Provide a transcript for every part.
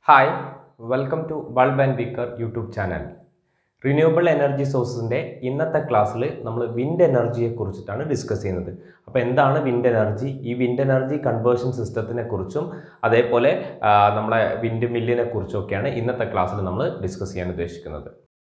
hi welcome to bulb and beaker YouTube channel renewable energy സോഴ്സസിൻ്റെ ഇന്നത്തെ ക്ലാസ്സിൽ നമ്മൾ വിൻഡ് എനർജിയെ കുറിച്ചിട്ടാണ് ഡിസ്കസ് ചെയ്യുന്നത് അപ്പോൾ എന്താണ് വിൻഡ് എനർജി ഈ വിൻഡ് എനർജി കൺവേർഷൻ സിസ്റ്റത്തിനെ കുറിച്ചും അതേപോലെ ആ, നമ്മളെ വിൻഡ് മില്ലിനെ കുറിച്ചൊക്കെയാണ് ഇന്നത്തെ ക്ലാസ്സിൽ നമ്മൾ ഡിസ്കസ് ചെയ്യാൻ ഉദ്ദേശിക്കുന്നത്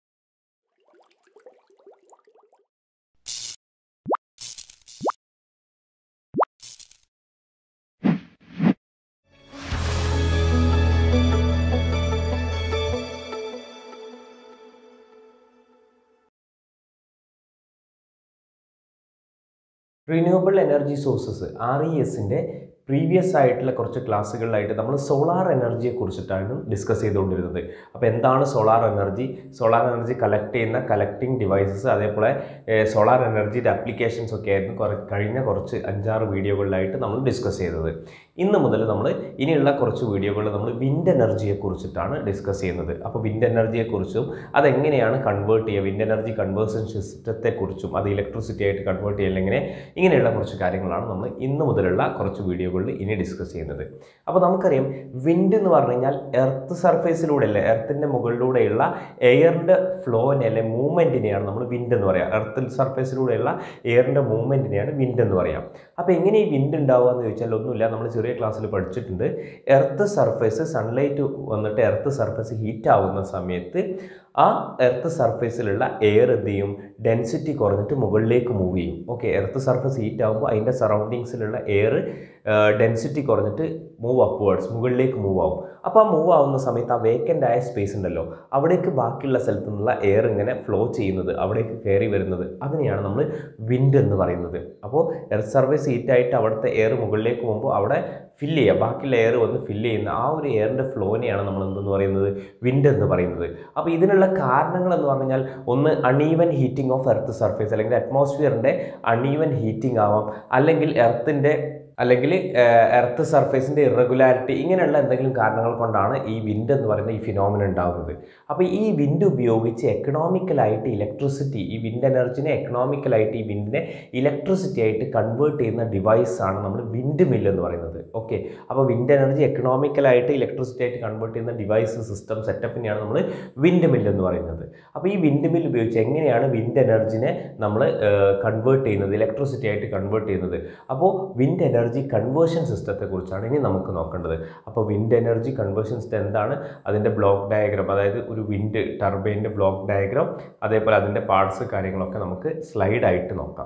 renewable energy sources R E എസിൻ്റെ പ്രീവിയസ് ആയിട്ടുള്ള കുറച്ച് ക്ലാസ്സുകളിലായിട്ട് നമ്മൾ സോളാർ എനർജിയെ കുറിച്ചിട്ടാണ് ഡിസ്കസ് ചെയ്തുകൊണ്ടിരുന്നത് അപ്പോൾ എന്താണ് solar energy solar energy collect ചെയ്യുന്ന കളക്ടിങ് ഡിവൈസസ് അതേപോലെ സോളാർ എനർജിയുടെ ആപ്ലിക്കേഷൻസ് ഒക്കെ ആയിരുന്നു കുറ കഴിഞ്ഞ കുറച്ച് അഞ്ചാറ് വീഡിയോകളിലായിട്ട് നമ്മൾ ഡിസ്കസ് ചെയ്തത് ഇന്ന് മുതൽ നമ്മൾ ഇനിയുള്ള കുറച്ച് വീഡിയോകൾ നമ്മൾ വിൻഡ് എനർജിയെ കുറിച്ചിട്ടാണ് ഡിസ്കസ് ചെയ്യുന്നത് അപ്പോൾ വിൻഡ് എനർജിയെ കുറിച്ചും അതെങ്ങനെയാണ് കൺവേർട്ട് ചെയ്യുക വിൻഡ് എനർജി കൺവേർഷൻ സിസ്റ്റത്തെക്കുറിച്ചും അത് ഇലക്ട്രിസിറ്റി ആയിട്ട് കൺവേർട്ട് ചെയ്യില്ല എങ്ങനെ ഇങ്ങനെയുള്ള കുറച്ച് കാര്യങ്ങളാണ് നമ്മൾ ഇന്ന് മുതലുള്ള കുറച്ച് വീഡിയോകളിൽ ഇനി ഡിസ്കസ് ചെയ്യുന്നത് അപ്പോൾ നമുക്കറിയാം വിൻഡ് എന്ന് പറഞ്ഞു കഴിഞ്ഞാൽ എർത്ത് സർഫേസിലൂടെ അല്ലേ എർത്തിൻ്റെ മുകളിലൂടെയുള്ള എയറിൻ്റെ ഫ്ലോനെ അല്ലെ മൂവ്മെൻറ്റിനെയാണ് നമ്മൾ വിൻഡ് എന്ന് പറയുക എർത്ത് സർഫേസിലൂടെയുള്ള എയറിൻ്റെ മൂവ്മെൻറ്റിനെയാണ് വിൻഡ് എന്ന് പറയാം അപ്പോൾ എങ്ങനെ ഈ വിൻഡ് ഉണ്ടാവുക എന്ന് ചോദിച്ചാൽ ഒന്നുമില്ല നമ്മൾ ചെറിയ ക്ലാസ്സിൽ പഠിച്ചിട്ടുണ്ട് എർത്ത് സർഫേസ് സൺലൈറ്റ് വന്നിട്ട് എർത്ത് സർഫേസ് ഹീറ്റ് ആവുന്ന സമയത്ത് ആ എർത്ത് സർഫേസിലുള്ള എയർ എന്ത് ചെയ്യും ഡെൻസിറ്റി കുറഞ്ഞിട്ട് മുകളിലേക്ക് മൂവ് ചെയ്യും ഓക്കെ എർത്ത് സർഫേസ് ഹീറ്റ് ആകുമ്പോൾ അതിൻ്റെ സറൗണ്ടിങ്സിലുള്ള എയർ ഡെൻസിറ്റി കുറഞ്ഞിട്ട് മൂവ് അപ്വേർഡ്സ് മുകളിലേക്ക് മൂവ് ആവും അപ്പോൾ ആ മൂവ് ആവുന്ന സമയത്ത് ആ വേക്കൻ്റ് ആയ സ്പേസ് ഉണ്ടല്ലോ അവിടേക്ക് ബാക്കിയുള്ള സ്ഥലത്തു നിന്നുള്ള എയർ ഇങ്ങനെ ഫ്ലോ ചെയ്യുന്നത് അവിടേക്ക് കയറി വരുന്നത് അതിനെയാണ് നമ്മൾ വിൻഡ് എന്ന് പറയുന്നത് അപ്പോൾ എർത്ത് സർഫേസ് ഹീറ്റായിട്ട് അവിടുത്തെ എയർ മുകളിലേക്ക് പോകുമ്പോൾ അവിടെ ഫില്ല് ചെയ്യുക ബാക്കിയുള്ള എയർ വന്ന് ഫില്ല് ചെയ്യുന്ന ആ ഒരു എയറിൻ്റെ ഫ്ലോനെയാണ് നമ്മൾ എന്തെന്ന് പറയുന്നത് വിൻഡ് എന്ന് പറയുന്നത് അപ്പോൾ ഇതിനുള്ള കാരണങ്ങൾ എന്ന് പറഞ്ഞു കഴിഞ്ഞാൽ ഒന്ന് uneven heating of earth surface അല്ലെങ്കിൽ അറ്റ്മോസ്ഫിയറിൻ്റെ അണീവൻ ഹീറ്റിംഗ് ആവാം അല്ലെങ്കിൽ എർത്തിൻ്റെ അല്ലെങ്കിൽ എർത്ത് സർഫേസിൻ്റെ ഇറഗുലാരിറ്റി ഇങ്ങനെയുള്ള എന്തെങ്കിലും കാരണങ്ങൾ കൊണ്ടാണ് ഈ വിൻഡ് എന്ന് പറയുന്ന ഈ ഫിനോമിന ഉണ്ടാകുന്നത് അപ്പോൾ ഈ വിൻഡ് ഉപയോഗിച്ച് എക്കണോമിക്കലായിട്ട് ഇലക്ട്രിസിറ്റി ഈ വിൻഡ് എനർജിനെ എക്കണോമിക്കലായിട്ട് ഈ വിൻഡിനെ ഇലക്ട്രിസിറ്റി ആയിട്ട് കൺവേർട്ട് ചെയ്യുന്ന ഡിവൈസാണ് നമ്മൾ വിൻഡ് മില്ല് എന്ന് പറയുന്നത് ഓക്കെ അപ്പോൾ വിൻഡ് എനർജി എക്കണോമിക്കലായിട്ട് ഇലക്ട്രിസിറ്റി ആയിട്ട് കൺവേർട്ട് ചെയ്യുന്ന ഡിവൈസ് സിസ്റ്റം സെറ്റപ്പിനെയാണ് നമ്മൾ വിൻഡ് മില്ല് എന്ന് പറയുന്നത് അപ്പോൾ ഈ വിൻഡ് മില്ല് ഉപയോഗിച്ച് എങ്ങനെയാണ് വിൻഡ് എനർജിനെ നമ്മൾ കൺവേർട്ട് ചെയ്യുന്നത് ഇലക്ട്രിസിറ്റി ആയിട്ട് കൺവേർട്ട് ചെയ്യുന്നത് അപ്പോൾ വിൻഡ് എനർജി കൺവേർഷൻ സിസ്റ്റത്തെക്കുറിച്ചാണ് ഇനി നമുക്ക് നോക്കേണ്ടത് അപ്പോൾ വിൻഡ് എനർജി കൺവേർഷൻ സിസ്റ്റം എന്താണ് അതിൻ്റെ ബ്ലോക്ക് ഡയഗ്രാം അതായത് ഒരു വിൻഡ് ടർബൈൻ്റെ ബ്ലോക്ക് ഡയഗ്രാം അതേപോലെ അതിൻ്റെ പാർട്സ് കാര്യങ്ങളൊക്കെ നമുക്ക് സ്ലൈഡായിട്ട് നോക്കാം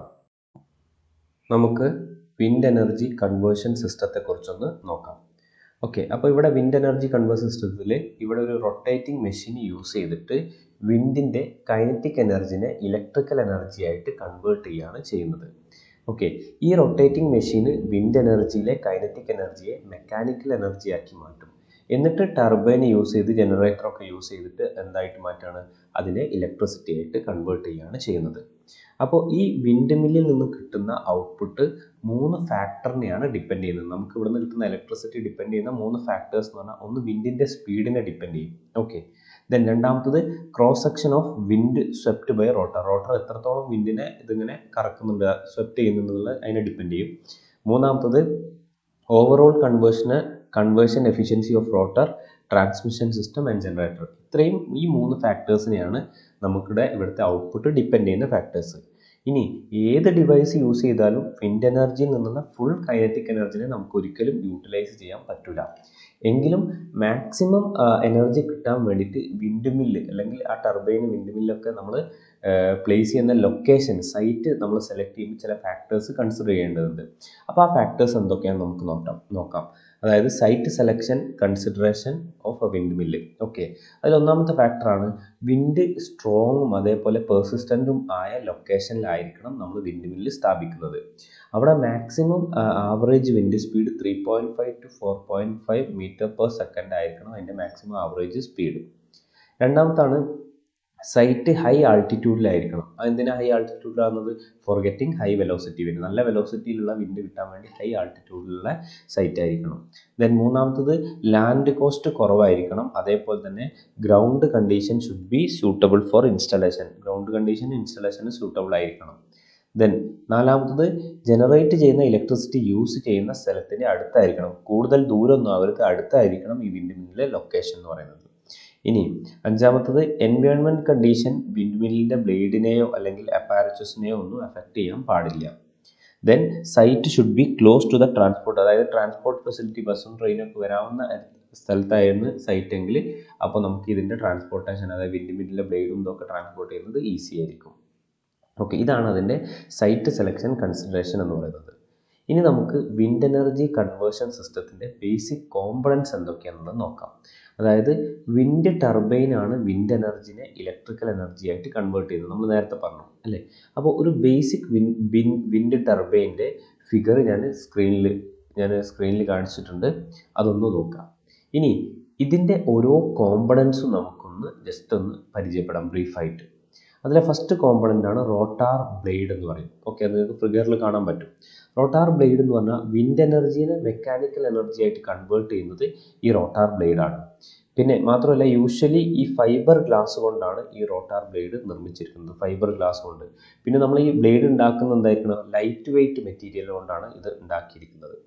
നമുക്ക് വിൻഡ് എനർജി കൺവേർഷൻ സിസ്റ്റത്തെക്കുറിച്ചൊന്ന് നോക്കാം ഓക്കെ അപ്പോൾ ഇവിടെ വിൻഡ് എനർജി കൺവേർഷൻ സിസ്റ്റത്തിൽ ഇവിടെ ഒരു റൊട്ടേറ്റിംഗ് മെഷീൻ യൂസ് ചെയ്തിട്ട് വിൻഡിൻ്റെ കൈനറ്റിക് എനർജിനെ ഇലക്ട്രിക്കൽ എനർജി ആയിട്ട് കൺവേർട്ട് ചെയ്യുകയാണ് ചെയ്യുന്നത് ഓക്കെ ഈ റൊട്ടേറ്റിംഗ് മെഷീന് വിൻഡ് എനർജിയിലെ കൈനറ്റിക് എനർജിയെ മെക്കാനിക്കൽ എനർജി ആക്കി മാറ്റും എന്നിട്ട് ടർബൈൻ യൂസ് ചെയ്ത് ജനറേറ്ററൊക്കെ യൂസ് ചെയ്തിട്ട് എന്തായിട്ട് മാറ്റാണ് അതിനെ ഇലക്ട്രിസിറ്റി ആയിട്ട് കൺവേർട്ട് ചെയ്യുകയാണ് ചെയ്യുന്നത് അപ്പോൾ ഈ വിൻഡ് മില്ലിൽ നിന്ന് കിട്ടുന്ന ഔട്ട്പുട്ട് മൂന്ന് ഫാക്ടറിനെയാണ് ഡിപ്പെൻഡ് ചെയ്യുന്നത് നമുക്ക് ഇവിടെ നിന്ന് കിട്ടുന്ന ഇലക്ട്രിസിറ്റി ഡിപ്പെൻഡ് ചെയ്യുന്ന മൂന്ന് ഫാക്ടേഴ്സ് എന്ന് പറഞ്ഞാൽ ഒന്ന് വിൻഡിൻ്റെ സ്പീഡിനെ ഡിപ്പെൻഡ് ചെയ്യും ഓക്കെ ദെൻ രണ്ടാമത്തത് cross section of wind swept by rotor rotor എത്രത്തോളം വിൻഡിനെ ഇതിങ്ങനെ കറക്കുന്നുണ്ട് സ്വെപ്റ്റ് ചെയ്യുന്നുള്ളത് അതിനെ ഡിപ്പെൻഡ് ചെയ്യും മൂന്നാമത്തത് ഓവറോൾ കൺവേർഷന് conversion efficiency of rotor transmission system and generator ഇത്രയും ഈ മൂന്ന് ഫാക്ടേഴ്സിനെയാണ് നമുക്കിവിടെ ഇവിടുത്തെ ഔട്ട്പുട്ട് ഡിപ്പെൻഡ് ചെയ്യുന്ന ഫാക്ടേഴ്സ് ഇനി ഏത് ഡിവൈസ് യൂസ് ചെയ്താലും വിൻഡ് എനർജിയിൽ നിന്നുള്ള ഫുൾ കൈനറ്റിക് എനർജിനെ നമുക്ക് ഒരിക്കലും യൂട്ടിലൈസ് ചെയ്യാൻ പറ്റില്ല എങ്കിലും മാക്സിമം എനർജി കിട്ടാൻ വേണ്ടിയിട്ട് വിൻഡ് മില്ല് അല്ലെങ്കിൽ ആ ടർബൈൻ വിൻഡ് മില്ലൊക്കെ നമ്മൾ പ്ലേസ് ചെയ്യുന്ന ലൊക്കേഷൻ സൈറ്റ് നമ്മൾ സെലക്ട് ചെയ്യുമ്പോൾ ചില ഫാക്ടേഴ്സ് കൺസിഡർ ചെയ്യേണ്ടതുണ്ട് അപ്പോൾ ആ ഫാക്ടേഴ്സ് എന്തൊക്കെയാണെന്ന് നമുക്ക് നോക്കാം നോക്കാം അതായത് site selection consideration of a windmill okay അതിൽ ഒന്നാമത്തെ ഫാക്ടറാണ് വിൻഡ് സ്ട്രോങ്ങും അതേപോലെ പെർസിസ്റ്റൻറ്റും ആയ ലൊക്കേഷനിലായിരിക്കണം നമ്മൾ വിൻഡ് മില്ല് സ്ഥാപിക്കുന്നത് അവിടെ maximum average wind speed three point five to four point five metre per second ആയിരിക്കണം അതിൻ്റെ മാക്സിമം ആവറേജ് സ്പീഡ് രണ്ടാമത്താണ് സൈറ്റ് ഹൈ ആൾട്ടിറ്റ്യൂഡിലായിരിക്കണം അതെന്തിനാ ഹൈ ആൾട്ടിറ്റ്യൂഡിലാകുന്നത് for getting high velocity wind നല്ല വെലോസിറ്റിയിലുള്ള വിൻഡ് കിട്ടാൻ വേണ്ടി ഹൈ ആൾട്ടിറ്റ്യൂഡിലുള്ള സൈറ്റ് ആയിരിക്കണം ദെൻ മൂന്നാമത്തത് ലാൻഡ് കോസ്റ്റ് കുറവായിരിക്കണം അതേപോലെ തന്നെ ground condition should be suitable for installation ground condition ഇൻസ്റ്റലേഷന് സ്യൂട്ടബിൾ ആയിരിക്കണം ദെൻ നാലാമത്തത് ജനറേറ്റ് ചെയ്യുന്ന ഇലക്ട്രിസിറ്റി യൂസ് ചെയ്യുന്ന സ്ഥലത്തിൻ്റെ അടുത്തായിരിക്കണം കൂടുതൽ ദൂരമൊന്നും ആവരുത് അടുത്തായിരിക്കണം ഈ വിൻഡ് മില്ലിലെ ലൊക്കേഷൻ എന്ന് പറയുന്നത് ഇനി അഞ്ചാമത്തത് എൻവയോൺമെൻറ്റ് കണ്ടീഷൻ വിൻഡ് മില്ലിൻ്റെ ബ്ലേഡിനെയോ അല്ലെങ്കിൽ അപ്പാരച്ചസിനെയോ ഒന്നും എഫക്റ്റ് ചെയ്യാൻ പാടില്ല then site should be close to the transport അതായത് ട്രാൻസ്പോർട്ട് ഫെസിലിറ്റി ബസ്സും ട്രെയിനും ഒക്കെ വരാവുന്ന സ്ഥലത്തായിരുന്നു സൈറ്റ് എങ്കിൽ അപ്പോൾ നമുക്ക് ഇതിൻ്റെ ട്രാൻസ്പോർട്ടേഷൻ അതായത് വിൻഡ് മില്ലിലെ ബ്ലേഡും ഇതൊക്കെ ട്രാൻസ്പോർട്ട് ചെയ്യുന്നത് ഈസി ആയിരിക്കും ഓക്കെ ഇതാണ് അതിൻ്റെ സൈറ്റ് സെലക്ഷൻ കൺസിഡറേഷൻ എന്ന് പറയുന്നത് ഇനി നമുക്ക് വിൻഡ് എനർജി കൺവേർഷൻ സിസ്റ്റത്തിൻ്റെ ബേസിക് കോമ്പണൻസ് എന്തൊക്കെയാണെന്നുള്ളത് നോക്കാം അതായത് വിൻഡ് ടർബൈനാണ് വിൻഡ് എനർജിനെ ഇലക്ട്രിക്കൽ എനർജി ആയിട്ട് കൺവേർട്ട് ചെയ്യുന്നത് നമ്മൾ നേരത്തെ പറഞ്ഞു അല്ലേ അപ്പോൾ ഒരു ബേസിക് വിൻ വിൻ വിൻഡ് ടർബൈൻ്റെ ഫിഗർ ഞാൻ സ്ക്രീനിൽ ഞാൻ സ്ക്രീനിൽ കാണിച്ചിട്ടുണ്ട് അതൊന്ന് നോക്കാം ഇനി ഇതിൻ്റെ ഓരോ കോമ്പണൻസും നമുക്കൊന്ന് ജസ്റ്റ് ഒന്ന് പരിചയപ്പെടാം ബ്രീഫായിട്ട് അതിലെ ഫസ്റ്റ് കോമ്പണൻ്റ് ആണ് റോട്ടാർ ബ്ലേഡ് എന്ന് പറയും ഓക്കെ അത് നിങ്ങൾക്ക് ഫിഗറിൽ കാണാൻ പറ്റും റോട്ടാർ ബ്ലേഡ് എന്ന് പറഞ്ഞാൽ വിൻഡ് എനർജീനെ മെക്കാനിക്കൽ എനർജി ആയിട്ട് കൺവേർട്ട് ചെയ്യുന്നത് ഈ റോട്ടാർ ബ്ലേഡാണ് പിന്നെ മാത്രമല്ല യൂഷ്വലി ഈ ഫൈബർ ഗ്ലാസ് കൊണ്ടാണ് ഈ റോട്ടാർ ബ്ലേഡ് നിർമ്മിച്ചിരിക്കുന്നത് ഫൈബർ ഗ്ലാസ് കൊണ്ട് പിന്നെ നമ്മൾ ഈ ബ്ലേഡ് ഉണ്ടാക്കുന്നത് എന്തായിരിക്കണം ലൈറ്റ് വെയിറ്റ് മെറ്റീരിയൽ കൊണ്ടാണ് ഇത് ഉണ്ടാക്കിയിരിക്കുന്നത്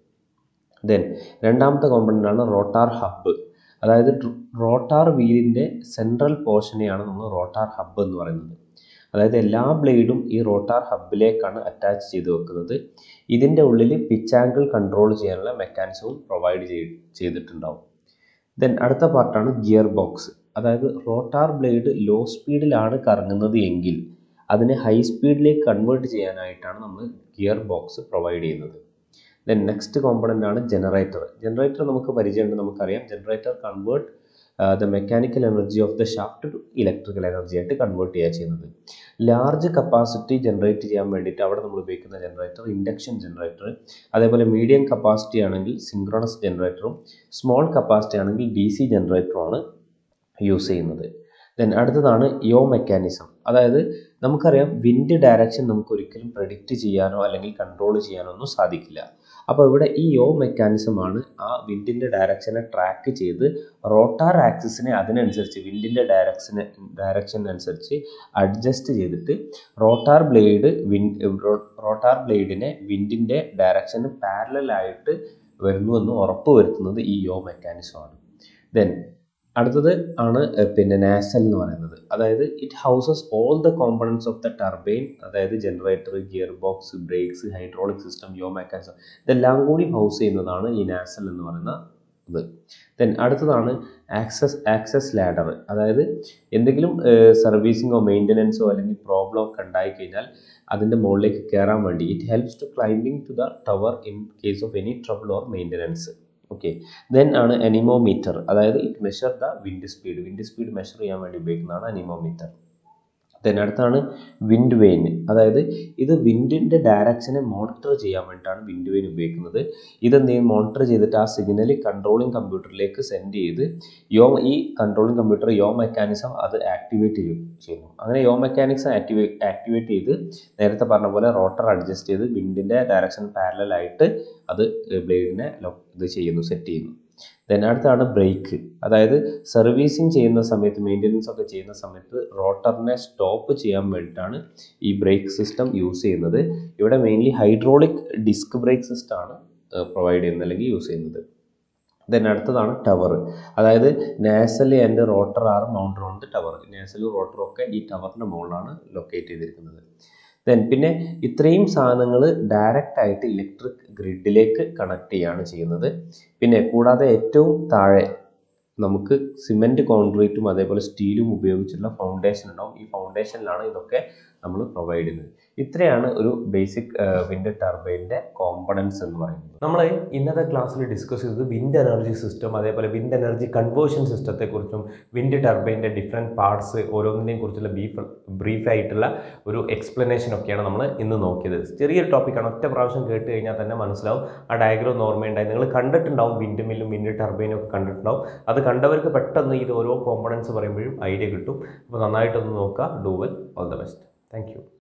ദെൻ രണ്ടാമത്തെ കോമ്പണൻ്റ് ആണ് റോട്ടാർ ഹബ്ബ് അതായത് റോട്ടാർ വീലിൻ്റെ സെൻട്രൽ പോർഷനെയാണ് നമ്മൾ റോട്ടാർ ഹബ്ബ് എന്ന് പറയുന്നത് അതായത് എല്ലാ ബ്ലേഡും ഈ റോട്ടാർ ഹബ്ബിലേക്കാണ് അറ്റാച്ച് ചെയ്ത് വെക്കുന്നത് ഇതിൻ്റെ ഉള്ളിൽ പിച്ച് ആംഗിൾ കൺട്രോൾ ചെയ്യാനുള്ള മെക്കാനിസവും പ്രൊവൈഡ് ചെയ്തിട്ടുണ്ടാവും ദെൻ അടുത്ത പാർട്ടാണ് ഗിയർ ബോക്സ് അതായത് റോട്ടാർ ബ്ലേഡ് ലോ സ്പീഡിലാണ് കറങ്ങുന്നത് എങ്കിൽ അതിനെ ഹൈ സ്പീഡിലേക്ക് കൺവേർട്ട് ചെയ്യാനായിട്ടാണ് നമ്മൾ ഗിയർ ബോക്സ് പ്രൊവൈഡ് ചെയ്യുന്നത് ദെൻ നെക്സ്റ്റ് കോമ്പണൻ്റ് ആണ് ജനറേറ്റർ ജനറേറ്റർ നമുക്ക് പരിചയമുണ്ട് നമുക്കറിയാം generator convert the mechanical energy of the shaft to electrical energy ആയിട്ട് കൺവേർട്ട് ചെയ്യുക ചെയ്യുന്നത് ലാർജ് കപ്പാസിറ്റി ജനറേറ്റ് ചെയ്യാൻ വേണ്ടിയിട്ട് അവിടെ നമ്മൾ ഉപയോഗിക്കുന്ന ജനറേറ്റർ ഇൻഡക്ഷൻ ജനറേറ്റർ അതേപോലെ മീഡിയം കപ്പാസിറ്റി ആണെങ്കിൽ സിങ്ക്രണസ് ജനറേറ്ററും സ്മോൾ കപ്പാസിറ്റി ആണെങ്കിൽ ഡി സി ജനറേറ്ററുമാണ് യൂസ് ചെയ്യുന്നത് ദെൻ അടുത്തതാണ് യോ മെക്കാനിസം അതായത് നമുക്കറിയാം വിൻഡ് ഡയറക്ഷൻ നമുക്ക് ഒരിക്കലും പ്രഡിക്റ്റ് ചെയ്യാനോ അല്ലെങ്കിൽ കൺട്രോൾ ചെയ്യാനോ ഒന്നും സാധിക്കില്ല അപ്പോൾ ഇവിടെ ഈ യോ മെക്കാനിസമാണ് ആ വിൻഡിൻ്റെ ഡയറക്ഷനെ ട്രാക്ക് ചെയ്ത് റോട്ടാർ ആക്സിസിനെ അതിനനുസരിച്ച് വിൻഡിൻ്റെ ഡയറക്ഷന് ഡയറക്ഷനനുസരിച്ച് അഡ്ജസ്റ്റ് ചെയ്തിട്ട് റോട്ടാർ ബ്ലേഡ് വിൻ റോട്ടാർ ബ്ലേഡിനെ വിൻഡിൻ്റെ ഡയറക്ഷന് പാരലായിട്ട് വരുന്നുവെന്ന് ഉറപ്പ് വരുത്തുന്നത് ഈ യോ മെക്കാനിസമാണ് ദെൻ അടുത്തത് ആണ് പിന്നെ നാസൽ എന്ന് പറയുന്നത് അതായത് it houses all the components of the turbine അതായത് generator gearbox brakes hydraulic system yaw mechanism ഇതെല്ലാം കൂടി ഹൗസ് ചെയ്യുന്നതാണ് ഈ നാസൽ എന്ന് പറയുന്ന ഇത് ദെൻ അടുത്തതാണ് ആക്സസ് ആക്സസ് ലാഡർ അതായത് എന്തെങ്കിലും സർവീസിങ്ങോ മെയിൻ്റനൻസോ അല്ലെങ്കിൽ പ്രോബ്ലം ഒക്കെ ഉണ്ടായി കഴിഞ്ഞാൽ അതിൻ്റെ മുകളിലേക്ക് കയറാൻ വേണ്ടി it helps to climbing to the tower in case of any trouble or maintenance okay then ആണ് അനിമോമീറ്റർ അതായത് it measure the wind speed wind speed measure ചെയ്യാൻ വേണ്ടി ഉപയോഗിക്കുന്നതാണ് അനിമോമീറ്റർ ദെൻ അടുത്താണ് വിൻഡ് വെയിൻ അതായത് ഇത് വിൻഡിൻ്റെ ഡയറക്ഷനെ മോണിറ്റർ ചെയ്യാൻ വേണ്ടിയിട്ടാണ് വിൻഡ് വെയിൻ ഉപയോഗിക്കുന്നത് ഇതെന്ത് ചെയ്യും മോണിറ്റർ ചെയ്തിട്ട് ആ സിഗ്നൽ കൺട്രോളിങ് കമ്പ്യൂട്ടറിലേക്ക് സെൻഡ് ചെയ്ത് യോ ഈ കൺട്രോളിങ് കമ്പ്യൂട്ടർ യോ മെക്കാനിസം അത് ആക്ടിവേറ്റ് ചെയ്യും ചെയ്യുന്നു അങ്ങനെ യോ മെക്കാനിക്സ് ആക്ടിവേ ആക്ടിവേറ്റ് ചെയ്ത് നേരത്തെ പറഞ്ഞ പോലെ റോട്ടർ അഡ്ജസ്റ്റ് ചെയ്ത് വിൻഡിൻ്റെ ഡയറക്ഷൻ പാരലായിട്ട് അത് ബ്ലേഡിനെ ഇത് ചെയ്യുന്നു സെറ്റ് ചെയ്യുന്നു ദെൻ അടുത്താണ് ബ്രേക്ക് അതായത് സർവീസിങ് ചെയ്യുന്ന സമയത്ത് മെയിൻ്റനൻസ് ഒക്കെ ചെയ്യുന്ന സമയത്ത് റോട്ടറിനെ സ്റ്റോപ്പ് ചെയ്യാൻ വേണ്ടിയിട്ടാണ് ഈ ബ്രേക്ക് സിസ്റ്റം യൂസ് ചെയ്യുന്നത് ഇവിടെ മെയിൻലി ഹൈഡ്രോളിക് ഡിസ്ക് ബ്രേക്ക് സിസ്റ്റമാണ് പ്രൊവൈഡ് ചെയ്യുന്നത് അല്ലെങ്കിൽ യൂസ് ചെയ്യുന്നത് ദെൻ അടുത്തതാണ് ടവർ അതായത് nacelle and rotor are mounted on the tower നാസലും റോട്ടറും ഒക്കെ ഈ ടവറിൻ്റെ മുകളിലാണ് ലൊക്കേറ്റ് ചെയ്തിരിക്കുന്നത് ദെൻ പിന്നെ ഇത്രയും സാധനങ്ങൾ ഡയറക്റ്റ് ആയിട്ട് ഇലക്ട്രിക് ഗ്രിഡിലേക്ക് കണക്ട് ചെയ്യുകയാണ് ചെയ്യുന്നത് പിന്നെ കൂടാതെ ഏറ്റവും താഴെ നമുക്ക് സിമെൻറ്റ് കോൺക്രീറ്റും അതേപോലെ സ്റ്റീലും ഉപയോഗിച്ചുള്ള ഫൗണ്ടേഷൻ ഉണ്ടാവും ഈ ഫൗണ്ടേഷനിലാണ് ഇതൊക്കെ നമ്മൾ പ്രൊവൈഡ് ചെയ്യുന്നത് ഇത്രയാണ് ഒരു ബേസിക് വിൻഡ് ടർബൈൻ്റെ കോമ്പണൻസ് എന്ന് പറയുന്നത് നമ്മൾ ഇന്നത്തെ ക്ലാസ്സിൽ ഡിസ്കസ് ചെയ്തത് വിൻഡ് എനർജി സിസ്റ്റം അതേപോലെ വിൻഡ് എനർജി കൺവേർഷൻ സിസ്റ്റത്തെക്കുറിച്ചും വിൻഡ് ടർബൈൻ്റെ ഡിഫറെൻറ്റ് പാർട്സ് ഓരോന്നിനെയും കുറിച്ചുള്ള ബീഫ് ബ്രീഫ് ആയിട്ടുള്ള ഒരു എക്സ്പ്ലനേഷൻ ഒക്കെയാണ് നമ്മൾ ഇന്ന് നോക്കിയത് ചെറിയൊരു ടോപ്പിക്കാണ് ഒറ്റ പ്രാവശ്യം കേട്ട് കഴിഞ്ഞാൽ തന്നെ മനസ്സിലാവും ആ ഡയഗ്രം ഓർമ്മയുണ്ടായി നിങ്ങൾ കണ്ടിട്ടുണ്ടാവും വിൻഡ് മില്ലും വിൻഡ് ടർബൈനും ഒക്കെ കണ്ടിട്ടുണ്ടാവും അത് കണ്ടവർക്ക് പെട്ടെന്ന് ഇത് ഓരോ കോമ്പണൻസ് പറയുമ്പോഴും ഐഡിയ കിട്ടും അപ്പോൾ നന്നായിട്ടൊന്ന് നോക്കുക do well all the best thank U